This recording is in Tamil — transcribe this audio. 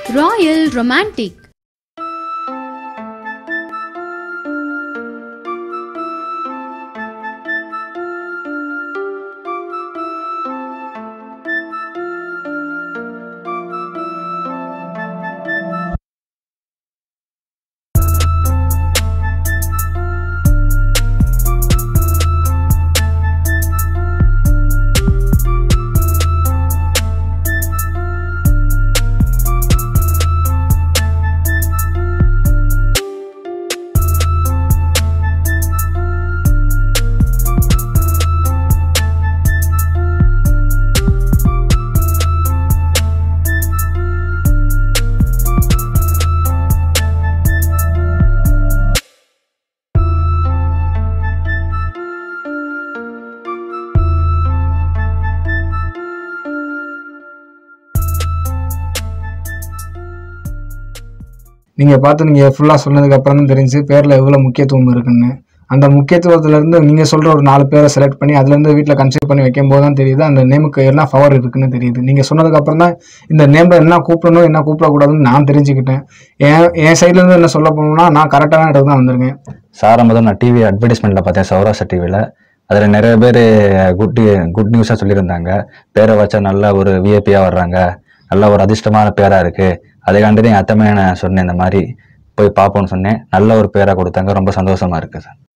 Royal Romantic நீங்க பார்த்து நீங்க ஃபுல்லா சொன்னதுக்கு அப்புறம் தான் தெரிஞ்சு பேர்ல எவ்வளவு முக்கியத்துவம் இருக்குன்னு அந்த முக்கியத்துவத்துல இருந்து நீங்க சொல்ற ஒரு நாலு பேரை செலக்ட் பண்ணி அதுல இருந்து வீட்ல கன்சிடர் பண்ணி வைக்கும் போது தான் தெரியுது அந்த நேமுக்கு என்ன பவர் இருக்குன்னு தெரியுது நீங்க சொன்னதுக்கு அப்புறம் தான் இந்த நேம்ல என்ன கூப்பிடணும் என்ன கூப்பிடக்கூடாதுன்னு நான் தெரிஞ்சுக்கிட்டேன் என் என் சைட்ல இருந்து என்ன சொல்ல போனோம்னா நான் கரெக்டான இடத்துக்கு தான் வந்திருக்கேன் சாரை முதல் நான் டிவி அட்வர்டைஸ்மெண்ட்டில் பார்த்தேன் சௌராஷ்டிரா டிவியில் அதில் நிறைய பேர் குட் குட் நியூஸாக சொல்லியிருந்தாங்க பேரை வச்சா நல்ல ஒரு விஐபியாக வர்றாங்க நல்ல ஒரு அதிர்ஷ்டமான பேராக இருக்குது அதுக்காண்டி தான் என் அத்தமே நான் சொன்னேன் இந்த மாதிரி போய் பார்ப்போம்னு சொன்னேன் நல்ல ஒரு பேராக கொடுத்தாங்க ரொம்ப சந்தோஷமா இருக்குது சார்